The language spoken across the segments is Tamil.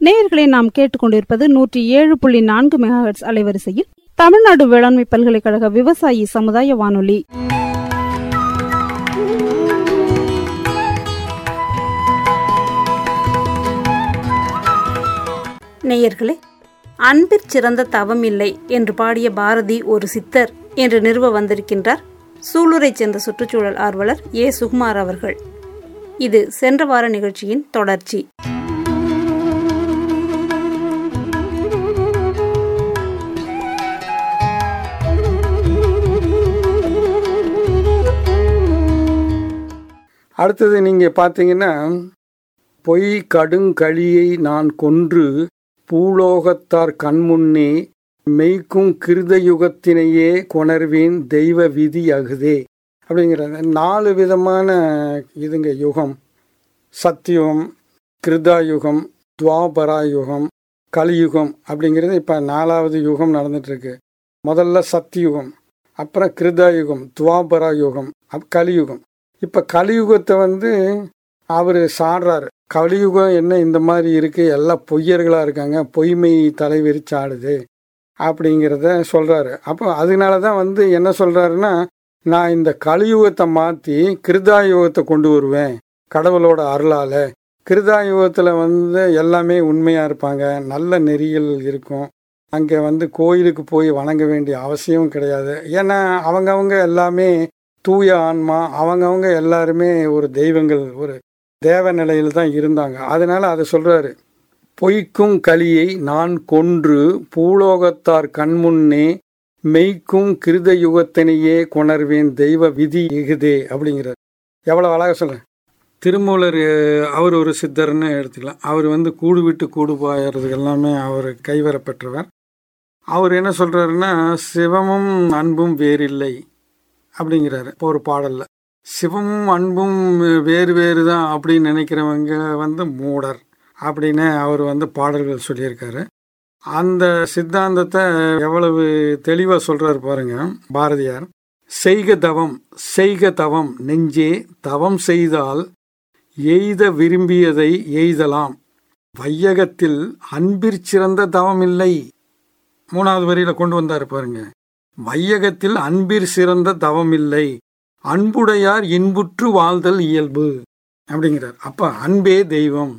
நேயர்களை நாம் கேட்டுக்கொண்டிருப்பது நூற்றி ஏழு புள்ளி நான்கு மெகாஹெட்ஸ் அலைவரிசையில் தமிழ்நாடு வேளாண்மை பல்கலைக்கழக விவசாயி சமுதாய வானொலி நேயர்களே அன்பிற் சிறந்த தவம் இல்லை என்று பாடிய பாரதி ஒரு சித்தர் என்று நிறுவ வந்திருக்கின்றார் சூலூரைச் சேர்ந்த சுற்றுச்சூழல் ஆர்வலர் ஏ சுகுமார் அவர்கள் இது சென்ற வார நிகழ்ச்சியின் தொடர்ச்சி அடுத்தது நீங்கள் பார்த்தீங்கன்னா பொய் கடுங்கழியை நான் கொன்று பூலோகத்தார் கண்முன்னே மெய்க்கும் கிருதயுகத்தினையே கொணர்வேன் தெய்வ விதி அகுதே அப்படிங்கிறது நாலு விதமான இதுங்க யுகம் சத்தியுகம் கிருதாயுகம் துவாபரா யுகம் கலியுகம் அப்படிங்கிறது இப்போ நாலாவது யுகம் நடந்துட்டுருக்கு முதல்ல சத்தியுகம் அப்புறம் கிருதாயுகம் துவாபரா யுகம் அப் கலியுகம் இப்போ கலியுகத்தை வந்து அவர் சாடுறாரு கலியுகம் என்ன இந்த மாதிரி இருக்குது எல்லாம் பொய்யர்களாக இருக்காங்க பொய்மை தலைவிரிச்சு ஆடுது அப்படிங்கிறத சொல்கிறாரு அப்போ அதனால தான் வந்து என்ன சொல்கிறாருன்னா நான் இந்த கலியுகத்தை மாற்றி கிருதாயுகத்தை கொண்டு வருவேன் கடவுளோட அருளால் கிருதாயுகத்தில் வந்து எல்லாமே உண்மையாக இருப்பாங்க நல்ல நெறிகள் இருக்கும் அங்கே வந்து கோயிலுக்கு போய் வணங்க வேண்டிய அவசியம் கிடையாது ஏன்னா அவங்கவங்க எல்லாமே தூய ஆன்மா அவங்கவங்க எல்லாருமே ஒரு தெய்வங்கள் ஒரு தேவ நிலையில் தான் இருந்தாங்க அதனால அதை சொல்றாரு பொய்க்கும் கலியை நான் கொன்று பூலோகத்தார் கண்முன்னே மெய்க்கும் கிருத யுகத்தினையே கொணர்வேன் தெய்வ விதி இகுதே அப்படிங்கிறார் எவ்வளோ அழகாக சொல்கிறேன் திருமூலர் அவர் ஒரு சித்தர்னு எடுத்துக்கலாம் அவர் வந்து கூடு விட்டு கூடு பாயறதுக்கு எல்லாமே அவர் கைவர பெற்றவர் அவர் என்ன சொல்கிறாருன்னா சிவமும் அன்பும் வேறில்லை அப்படிங்கிறாரு இப்போ ஒரு பாடலில் சிவமும் அன்பும் வேறு வேறு தான் அப்படின்னு நினைக்கிறவங்க வந்து மூடர் அப்படின்னு அவர் வந்து பாடல்கள் சொல்லியிருக்காரு அந்த சித்தாந்தத்தை எவ்வளவு தெளிவாக சொல்கிறார் பாருங்க பாரதியார் செய்க தவம் செய்க தவம் நெஞ்சே தவம் செய்தால் எய்த விரும்பியதை எய்தலாம் வையகத்தில் அன்பிற் சிறந்த தவம் இல்லை மூணாவது வரியில கொண்டு வந்தார் பாருங்க வையகத்தில் அன்பிற் சிறந்த தவம் இல்லை அன்புடையார் இன்புற்று வாழ்தல் இயல்பு அப்படிங்கிறார் அப்ப அன்பே தெய்வம்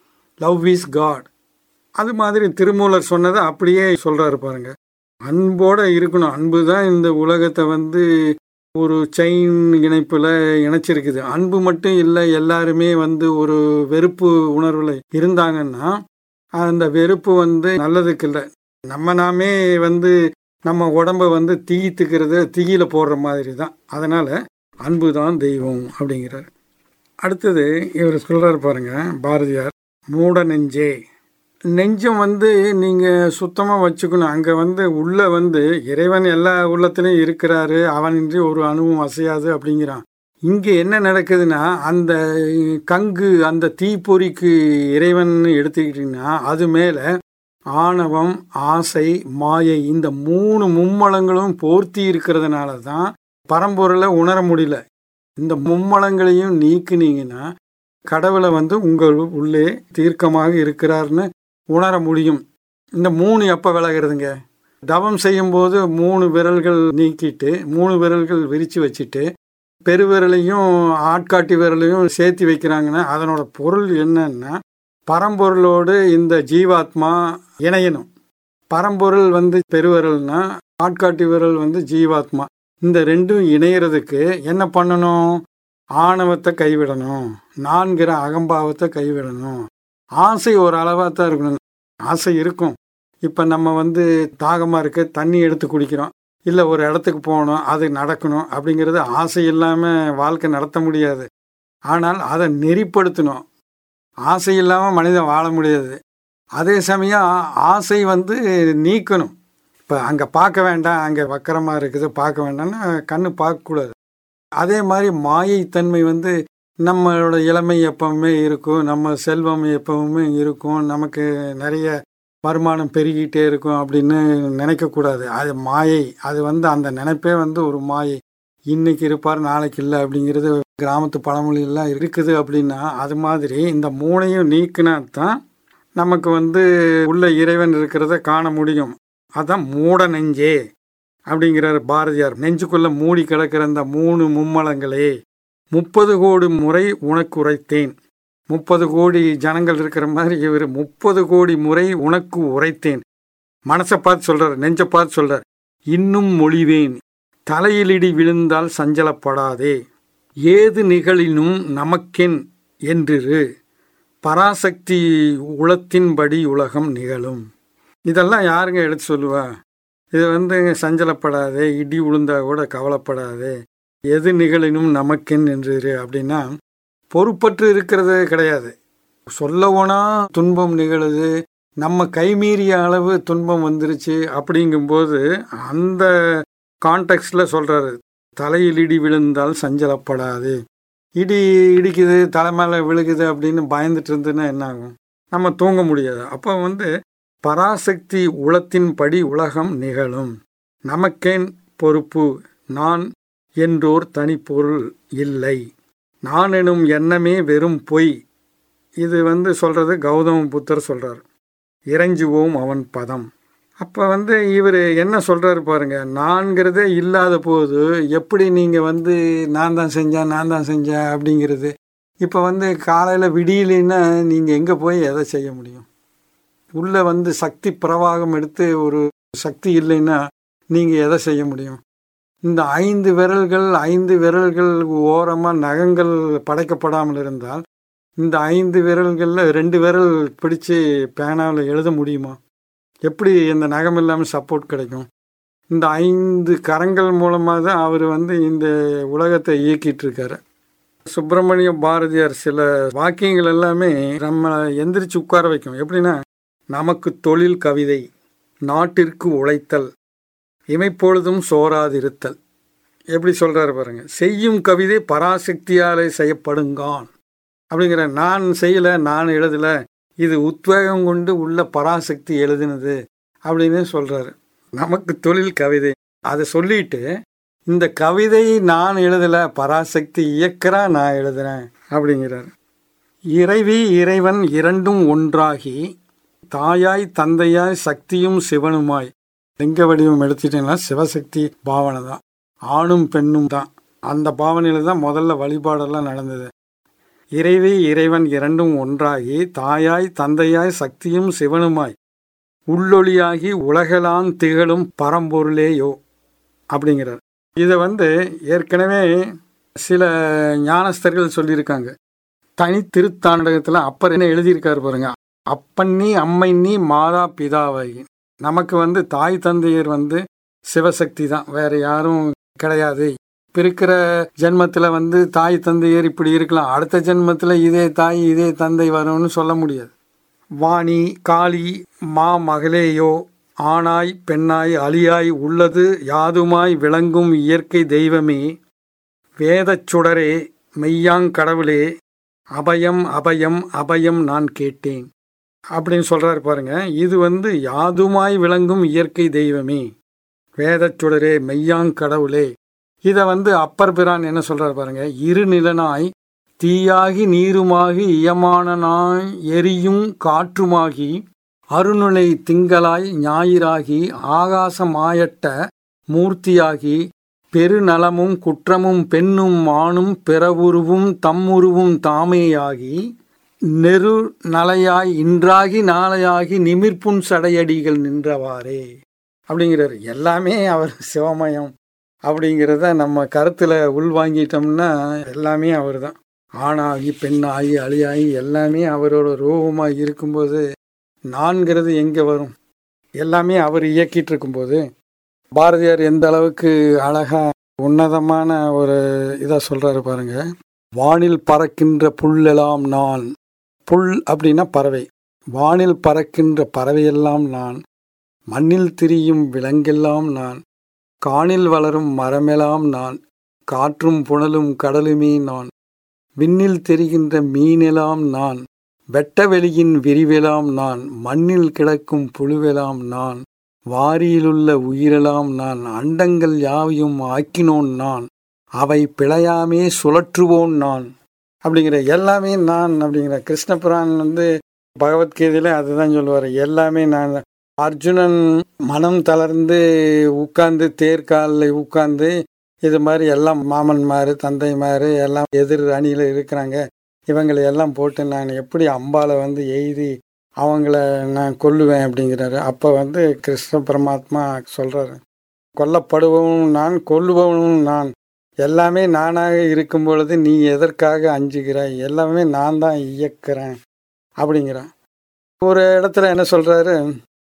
லவ் இஸ் காட் அது மாதிரி திருமூலர் சொன்னதை அப்படியே சொல்றாரு பாருங்க அன்போட இருக்கணும் அன்பு தான் இந்த உலகத்தை வந்து ஒரு செயின் இணைப்புல இணைச்சிருக்குது அன்பு மட்டும் இல்லை எல்லாருமே வந்து ஒரு வெறுப்பு உணர்வுல இருந்தாங்கன்னா அந்த வெறுப்பு வந்து நல்லதுக்கு இல்லை நம்ம நாமே வந்து நம்ம உடம்ப வந்து தீயித்துக்கிறது தீயில போடுற மாதிரி தான் அதனால அன்பு தான் தெய்வம் அப்படிங்கிறார் அடுத்தது இவர் சொல்றாரு பாருங்க பாரதியார் மூட நெஞ்சே நெஞ்சம் வந்து நீங்கள் சுத்தமாக வச்சுக்கணும் அங்கே வந்து உள்ள வந்து இறைவன் எல்லா உள்ளத்துலேயும் இருக்கிறாரு அவனின்றி ஒரு அணுவும் அசையாது அப்படிங்கிறான் இங்கே என்ன நடக்குதுன்னா அந்த கங்கு அந்த தீப்பொறிக்கு இறைவன் எடுத்துக்கிட்டிங்கன்னா அது மேலே ஆணவம் ஆசை மாயை இந்த மூணு மும்மலங்களும் போர்த்தி இருக்கிறதுனால தான் பரம்பொருளை உணர முடியல இந்த மும்மலங்களையும் நீக்குனீங்கன்னா கடவுளை வந்து உங்கள் உள்ளே தீர்க்கமாக இருக்கிறார்னு உணர முடியும் இந்த மூணு எப்போ விலகிறதுங்க தவம் செய்யும்போது மூணு விரல்கள் நீக்கிட்டு மூணு விரல்கள் விரித்து வச்சுட்டு பெருவிரலையும் ஆட்காட்டி விரலையும் சேர்த்து வைக்கிறாங்கன்னா அதனோட பொருள் என்னன்னா பரம்பொருளோடு இந்த ஜீவாத்மா இணையணும் பரம்பொருள் வந்து பெருவிரல்னா ஆட்காட்டி விரல் வந்து ஜீவாத்மா இந்த ரெண்டும் இணையறதுக்கு என்ன பண்ணணும் ஆணவத்தை கைவிடணும் நான்கிற அகம்பாவத்தை கைவிடணும் ஆசை ஒரு அளவாக தான் இருக்கணும் ஆசை இருக்கும் இப்போ நம்ம வந்து தாகமாக இருக்க தண்ணி எடுத்து குடிக்கிறோம் இல்லை ஒரு இடத்துக்கு போகணும் அது நடக்கணும் அப்படிங்கிறது ஆசை இல்லாமல் வாழ்க்கை நடத்த முடியாது ஆனால் அதை நெறிப்படுத்தணும் ஆசை இல்லாமல் மனிதன் வாழ முடியாது அதே சமயம் ஆசை வந்து நீக்கணும் இப்போ அங்கே பார்க்க வேண்டாம் அங்கே வக்கரமாக இருக்குது பார்க்க வேண்டாம்னா கண்ணு பார்க்கக்கூடாது அதே மாதிரி மாயைத்தன்மை வந்து நம்மளோட இளமை எப்பவுமே இருக்கும் நம்ம செல்வம் எப்பவுமே இருக்கும் நமக்கு நிறைய வருமானம் பெருகிட்டே இருக்கும் அப்படின்னு நினைக்கக்கூடாது அது மாயை அது வந்து அந்த நினைப்பே வந்து ஒரு மாயை இன்னைக்கு இருப்பார் நாளைக்கு இல்லை அப்படிங்கிறது கிராமத்து பழமொழியெல்லாம் இருக்குது அப்படின்னா அது மாதிரி இந்த மூணையும் நீக்கினா தான் நமக்கு வந்து உள்ள இறைவன் இருக்கிறத காண முடியும் அதான் மூட நெஞ்சே அப்படிங்கிறார் பாரதியார் நெஞ்சுக்குள்ள மூடி கிடக்கிற அந்த மூணு மும்மலங்களே முப்பது கோடி முறை உனக்கு உரைத்தேன் முப்பது கோடி ஜனங்கள் இருக்கிற மாதிரி இவர் முப்பது கோடி முறை உனக்கு உரைத்தேன் மனசை பார்த்து சொல்றார் நெஞ்சை பார்த்து சொல்றார் இன்னும் மொழிவேன் தலையிலிடி விழுந்தால் சஞ்சலப்படாதே ஏது நிகழினும் நமக்கென் என்றிரு பராசக்தி உளத்தின்படி உலகம் நிகழும் இதெல்லாம் யாருங்க எடுத்து சொல்லுவா இது வந்து சஞ்சலப்படாதே இடி உளுந்தா கூட கவலைப்படாதே எது நிகழினும் நமக்கென் என்றிரு அப்படின்னா பொறுப்பற்று இருக்கிறது கிடையாது சொல்லவோனா துன்பம் நிகழுது நம்ம கைமீறிய அளவு துன்பம் வந்துருச்சு அப்படிங்கும்போது அந்த கான்டெக்ட்ல சொல்றாரு தலையில் இடி விழுந்தால் சஞ்சலப்படாது இடி இடிக்குது தலை மேலே விழுகுது அப்படின்னு பயந்துட்டு இருந்துன்னா என்ன ஆகும் நம்ம தூங்க முடியாது அப்போ வந்து பராசக்தி உளத்தின்படி உலகம் நிகழும் நமக்கேன் பொறுப்பு நான் என்றோர் தனிப்பொருள் இல்லை நான் எனும் எண்ணமே வெறும் பொய் இது வந்து சொல்றது கௌதம புத்தர் சொல்றார் இறைஞ்சுவோம் அவன் பதம் அப்போ வந்து இவர் என்ன சொல்றாரு பாருங்க நான்கிறதே இல்லாத போது எப்படி நீங்கள் வந்து நான் தான் செஞ்சேன் நான் தான் செஞ்சேன் அப்படிங்கிறது இப்போ வந்து காலையில் விடியலைன்னா நீங்கள் எங்கே போய் எதை செய்ய முடியும் உள்ளே வந்து சக்தி பிரவாகம் எடுத்து ஒரு சக்தி இல்லைன்னா நீங்கள் எதை செய்ய முடியும் இந்த ஐந்து விரல்கள் ஐந்து விரல்கள் ஓரமாக நகங்கள் படைக்கப்படாமல் இருந்தால் இந்த ஐந்து விரல்களில் ரெண்டு விரல் பிடிச்சு பேனாவில் எழுத முடியுமா எப்படி இந்த நகம் இல்லாமல் சப்போர்ட் கிடைக்கும் இந்த ஐந்து கரங்கள் மூலமாக தான் அவர் வந்து இந்த உலகத்தை இயக்கிட்டு இருக்காரு சுப்பிரமணிய பாரதியார் சில வாக்கியங்கள் எல்லாமே நம்ம எந்திரிச்சு உட்கார வைக்கும் எப்படின்னா நமக்கு தொழில் கவிதை நாட்டிற்கு உழைத்தல் இமைப்பொழுதும் சோராதிருத்தல் எப்படி சொல்றாரு பாருங்க செய்யும் கவிதை பராசக்தியாலே செய்யப்படுங்கான் அப்படிங்கிற நான் செய்யல நான் எழுதல இது உத்வேகம் கொண்டு உள்ள பராசக்தி எழுதினது அப்படின்னு சொல்றாரு நமக்கு தொழில் கவிதை அதை சொல்லிட்டு இந்த கவிதை நான் எழுதல பராசக்தி இயக்கிறா நான் எழுதுறேன் அப்படிங்கிறார் இறைவி இறைவன் இரண்டும் ஒன்றாகி தாயாய் தந்தையாய் சக்தியும் சிவனுமாய் லிங்க வடிவம் எடுத்துட்டீங்கன்னா சிவசக்தி பாவனை தான் ஆணும் பெண்ணும் தான் அந்த பாவனையில தான் முதல்ல வழிபாடெல்லாம் நடந்தது இறைவி இறைவன் இரண்டும் ஒன்றாகி தாயாய் தந்தையாய் சக்தியும் சிவனுமாய் உள்ளொளியாகி உலகலான் திகழும் பரம்பொருளேயோ அப்படிங்கிறார் இதை வந்து ஏற்கனவே சில ஞானஸ்தர்கள் சொல்லியிருக்காங்க தனி திருத்தாண்டகத்தில் அப்பர் என்ன எழுதியிருக்காரு பாருங்க அப்பன்னி அம்மைன்னி மாதா பிதாவை நமக்கு வந்து தாய் தந்தையர் வந்து சிவசக்தி தான் வேற யாரும் கிடையாது இப்போ இருக்கிற ஜென்மத்தில் வந்து தாய் தந்தையர் இப்படி இருக்கலாம் அடுத்த ஜென்மத்தில் இதே தாய் இதே தந்தை வரும்னு சொல்ல முடியாது வாணி காளி மா மகளேயோ ஆணாய் பெண்ணாய் அலியாய் உள்ளது யாதுமாய் விளங்கும் இயற்கை தெய்வமே வேதச் சுடரே மெய்யாங்கடவுளே அபயம் அபயம் அபயம் நான் கேட்டேன் அப்படின்னு சொல்றாரு பாருங்க இது வந்து யாதுமாய் விளங்கும் இயற்கை தெய்வமே வேதச் சுடரே மெய்யாங்கடவுளே இதை வந்து அப்பர் பிரான் என்ன சொல்றாரு பாருங்க இருநிலனாய் தீயாகி நீருமாகி இயமானனாய் எரியும் காற்றுமாகி அருணுனை திங்களாய் ஞாயிறாகி ஆகாசமாயட்ட மூர்த்தியாகி பெருநலமும் குற்றமும் பெண்ணும் ஆணும் பிறவுருவும் தம்முருவும் தாமேயாகி நெரு நலையாய் இன்றாகி நாளையாகி நிமிர்ப்புண் சடையடிகள் நின்றவாறே அப்படிங்கிறார் எல்லாமே அவர் சிவமயம் அப்படிங்கிறத நம்ம கருத்தில் உள்வாங்கிட்டோம்னா எல்லாமே அவர் தான் ஆணாகி பெண்ணாகி அழியாகி எல்லாமே அவரோட ரூபமாக இருக்கும்போது நான்கிறது எங்கே வரும் எல்லாமே அவர் இயக்கிட்டு இருக்கும்போது பாரதியார் எந்த அளவுக்கு அழகா உன்னதமான ஒரு இதை சொல்றாரு பாருங்க வானில் பறக்கின்ற புல்லெல்லாம் நான் புல் அப்படின்னா பறவை வானில் பறக்கின்ற பறவையெல்லாம் நான் மண்ணில் திரியும் விலங்கெல்லாம் நான் காணில் வளரும் மரமெல்லாம் நான் காற்றும் புனலும் கடலுமே நான் விண்ணில் தெரிகின்ற மீனெல்லாம் நான் வெட்டவெளியின் விரிவெலாம் நான் மண்ணில் கிடக்கும் புழுவெலாம் நான் வாரியிலுள்ள உயிரெல்லாம் நான் அண்டங்கள் யாவையும் ஆக்கினோன் நான் அவை பிழையாமே சுழற்றுவோன் நான் அப்படிங்கிற எல்லாமே நான் அப்படிங்கிற கிருஷ்ணபுரான் வந்து பகவத்கீதையில அதுதான் சொல்லுவார் எல்லாமே நான் தான். அர்ஜுனன் மனம் தளர்ந்து உட்கார்ந்து தேர்காலில் உட்கார்ந்து இது மாதிரி எல்லாம் மாமன்மாரு தந்தைமாரு எல்லாம் எதிர் அணியில் இருக்கிறாங்க இவங்களை எல்லாம் போட்டு நான் எப்படி அம்பால வந்து எய்தி அவங்கள நான் கொல்லுவேன் அப்படிங்கிறாரு அப்போ வந்து கிருஷ்ண பரமாத்மா சொல்றாரு கொல்லப்படுபவனும் நான் கொல்லுபவனும் நான் எல்லாமே நானாக இருக்கும் பொழுது நீ எதற்காக அஞ்சுகிறாய் எல்லாமே நான் தான் இயக்குறேன் அப்படிங்கிறான் ஒரு இடத்துல என்ன சொல்றாரு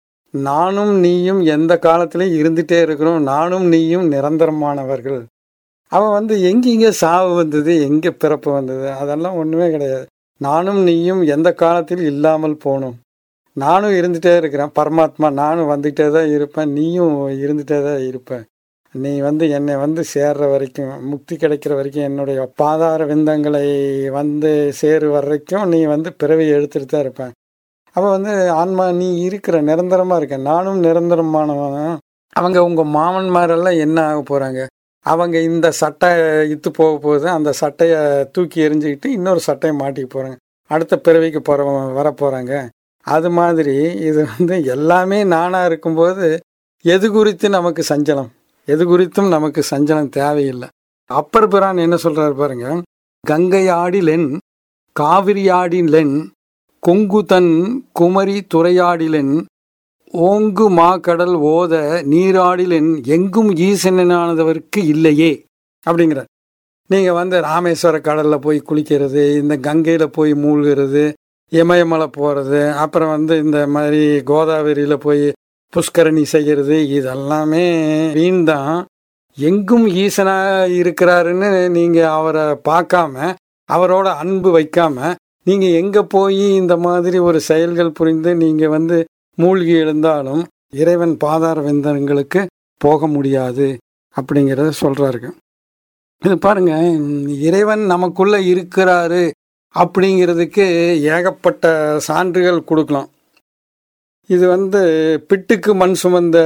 நானும் நீயும் எந்த காலத்திலையும் இருந்துட்டே இருக்கிறோம் நானும் நீயும் நிரந்தரமானவர்கள் அவன் வந்து எங்கெங்க சாவு வந்தது எங்கே பிறப்பு வந்தது அதெல்லாம் ஒன்றுமே கிடையாது நானும் நீயும் எந்த காலத்தில் இல்லாமல் போனோம் நானும் இருந்துகிட்டே இருக்கிறேன் பரமாத்மா நானும் வந்துகிட்டே தான் இருப்பேன் நீயும் இருந்துகிட்டே தான் இருப்ப நீ வந்து என்னை வந்து சேர்ற வரைக்கும் முக்தி கிடைக்கிற வரைக்கும் என்னுடைய பாதார விந்தங்களை வந்து சேரு வரைக்கும் நீ வந்து பிறவி எடுத்துட்டு தான் இருப்பேன் அப்போ வந்து ஆன்மா நீ இருக்கிற நிரந்தரமாக இருக்க நானும் நிரந்தரமானவன் அவங்க உங்கள் மாமன்மாரெல்லாம் என்ன ஆக போகிறாங்க அவங்க இந்த சட்டை இத்து போக போகுது அந்த சட்டையை தூக்கி எறிஞ்சிக்கிட்டு இன்னொரு சட்டையை மாட்டிக்க போகிறாங்க அடுத்த பிறவிக்கு போகிற வர போகிறாங்க அது மாதிரி இது வந்து எல்லாமே நானாக இருக்கும்போது எது குறித்து நமக்கு சஞ்சலம் எது குறித்தும் நமக்கு சஞ்சலம் தேவையில்லை அப்பர் பிரான் என்ன சொல்றாரு பாருங்க கங்கை ஆடிலென் காவிரி ஆடிலென் கொங்கு தன் குமரி துறையாடிலென் ஓங்கு மாக்கடல் ஓத நீராடிலென் எங்கும் ஈசனானதவருக்கு இல்லையே அப்படிங்கிறார் நீங்க வந்து ராமேஸ்வர கடல்ல போய் குளிக்கிறது இந்த கங்கையில போய் மூழ்கிறது இமயமலை போறது அப்புறம் வந்து இந்த மாதிரி கோதாவரியில போய் புஷ்கரணி செய்கிறது இதெல்லாமே வீண் தான் எங்கும் ஈசனா இருக்கிறாருன்னு நீங்க அவரை பார்க்காம அவரோட அன்பு வைக்காம நீங்க எங்க போய் இந்த மாதிரி ஒரு செயல்கள் புரிந்து நீங்க வந்து மூழ்கி எழுந்தாலும் இறைவன் பாதார விந்தங்களுக்கு போக முடியாது அப்படிங்கிறத சொல்றாருங்க இது பாருங்க இறைவன் நமக்குள்ள இருக்கிறாரு அப்படிங்கிறதுக்கு ஏகப்பட்ட சான்றுகள் கொடுக்கலாம் இது வந்து பிட்டுக்கு மண் சுமந்த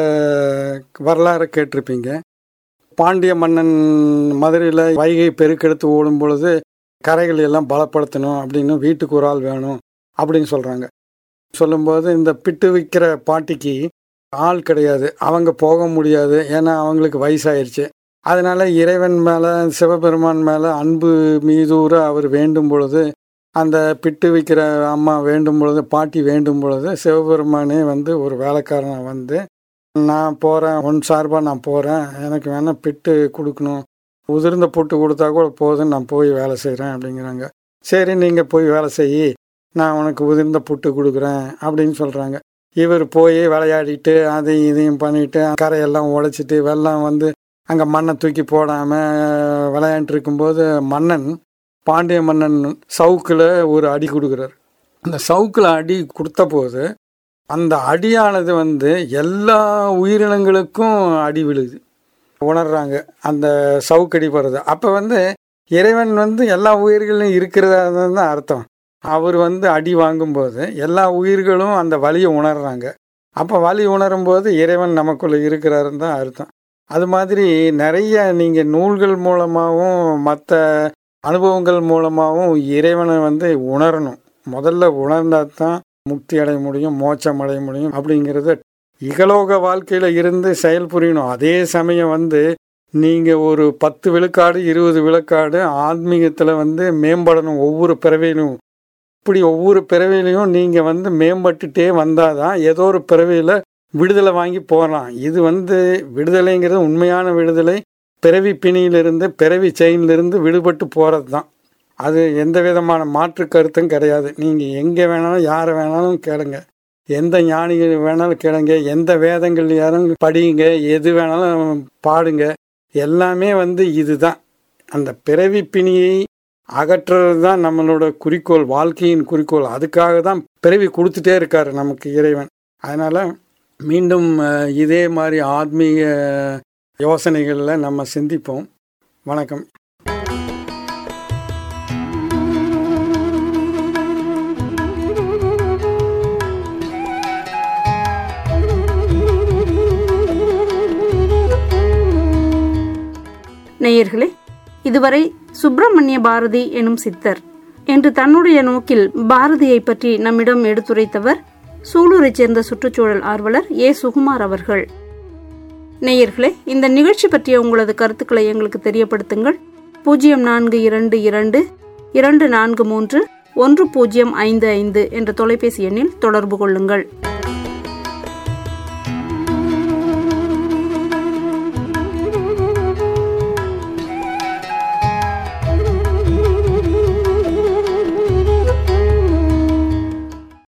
வரலாறு கேட்டிருப்பீங்க பாண்டிய மன்னன் மதுரையில் வைகை பெருக்கெடுத்து ஓடும் பொழுது கரைகள் எல்லாம் பலப்படுத்தணும் அப்படின்னு வீட்டுக்கு ஒரு ஆள் வேணும் அப்படின்னு சொல்கிறாங்க சொல்லும்போது இந்த பிட்டு விற்கிற பாட்டிக்கு ஆள் கிடையாது அவங்க போக முடியாது ஏன்னா அவங்களுக்கு வயசாயிருச்சு அதனால இறைவன் மேலே சிவபெருமான் மேலே அன்பு மீதூர அவர் வேண்டும் பொழுது அந்த பிட்டு விற்கிற அம்மா வேண்டும் பொழுது பாட்டி வேண்டும் பொழுது சிவபெருமானே வந்து ஒரு வேலைக்காரனை வந்து நான் போகிறேன் உன் சார்பாக நான் போகிறேன் எனக்கு வேணால் பிட்டு கொடுக்கணும் உதிர்ந்த புட்டு கொடுத்தா கூட போதும் நான் போய் வேலை செய்கிறேன் அப்படிங்கிறாங்க சரி நீங்கள் போய் வேலை செய் நான் உனக்கு உதிர்ந்த புட்டு கொடுக்குறேன் அப்படின்னு சொல்கிறாங்க இவர் போய் விளையாடிட்டு அதையும் இதையும் பண்ணிட்டு கரையெல்லாம் உடைச்சிட்டு வெள்ளம் வந்து அங்கே மண்ணை தூக்கி போடாமல் விளையாண்டு இருக்கும்போது மன்னன் பாண்டிய மன்னன் சவுக்கில் ஒரு அடி கொடுக்குறார் அந்த சவுக்கில் அடி கொடுத்த போது அந்த அடியானது வந்து எல்லா உயிரினங்களுக்கும் அடி விழுது உணர்றாங்க அந்த சவுக்கடி போகிறது அப்போ வந்து இறைவன் வந்து எல்லா உயிர்களும் இருக்கிறதா தான் அர்த்தம் அவர் வந்து அடி வாங்கும்போது எல்லா உயிர்களும் அந்த வலியை உணர்றாங்க அப்போ வலி உணரும் போது இறைவன் நமக்குள்ளே இருக்கிறாருன்னு தான் அர்த்தம் அது மாதிரி நிறைய நீங்கள் நூல்கள் மூலமாகவும் மற்ற அனுபவங்கள் மூலமாகவும் இறைவனை வந்து உணரணும் முதல்ல உணர்ந்தா தான் முக்தி அடைய முடியும் மோட்சம் அடைய முடியும் அப்படிங்கிறத இகலோக வாழ்க்கையில் இருந்து செயல் புரியணும் அதே சமயம் வந்து நீங்கள் ஒரு பத்து விழுக்காடு இருபது விழுக்காடு ஆன்மீகத்தில் வந்து மேம்படணும் ஒவ்வொரு பிறவையிலும் இப்படி ஒவ்வொரு பிறவையிலையும் நீங்கள் வந்து மேம்பட்டுட்டே வந்தால் தான் ஏதோ ஒரு பிறவையில் விடுதலை வாங்கி போகலாம் இது வந்து விடுதலைங்கிறது உண்மையான விடுதலை பிறவி பிணியிலிருந்து பிறவி செயினிலிருந்து விடுபட்டு போகிறது தான் அது எந்த விதமான மாற்று கருத்தும் கிடையாது நீங்கள் எங்கே வேணாலும் யாரை வேணாலும் கேளுங்க எந்த ஞானிகள் வேணாலும் கேளுங்க எந்த வேதங்கள் யாரும் படியுங்க எது வேணாலும் பாடுங்க எல்லாமே வந்து இதுதான் அந்த பிறவி பிணியை அகற்றுறது தான் நம்மளோட குறிக்கோள் வாழ்க்கையின் குறிக்கோள் அதுக்காக தான் பிறவி கொடுத்துட்டே இருக்காரு நமக்கு இறைவன் அதனால் மீண்டும் இதே மாதிரி ஆத்மீக யோசனைகளில் நம்ம சிந்திப்போம் வணக்கம் நேயர்களே இதுவரை சுப்பிரமணிய பாரதி எனும் சித்தர் என்று தன்னுடைய நோக்கில் பாரதியை பற்றி நம்மிடம் எடுத்துரைத்தவர் சூலூரைச் சேர்ந்த சுற்றுச்சூழல் ஆர்வலர் ஏ சுகுமார் அவர்கள் நேயர்களே இந்த நிகழ்ச்சி பற்றிய உங்களது கருத்துக்களை எங்களுக்கு தெரியப்படுத்துங்கள் பூஜ்ஜியம் நான்கு இரண்டு இரண்டு இரண்டு நான்கு மூன்று ஒன்று பூஜ்ஜியம் ஐந்து ஐந்து என்ற தொலைபேசி எண்ணில் தொடர்பு கொள்ளுங்கள்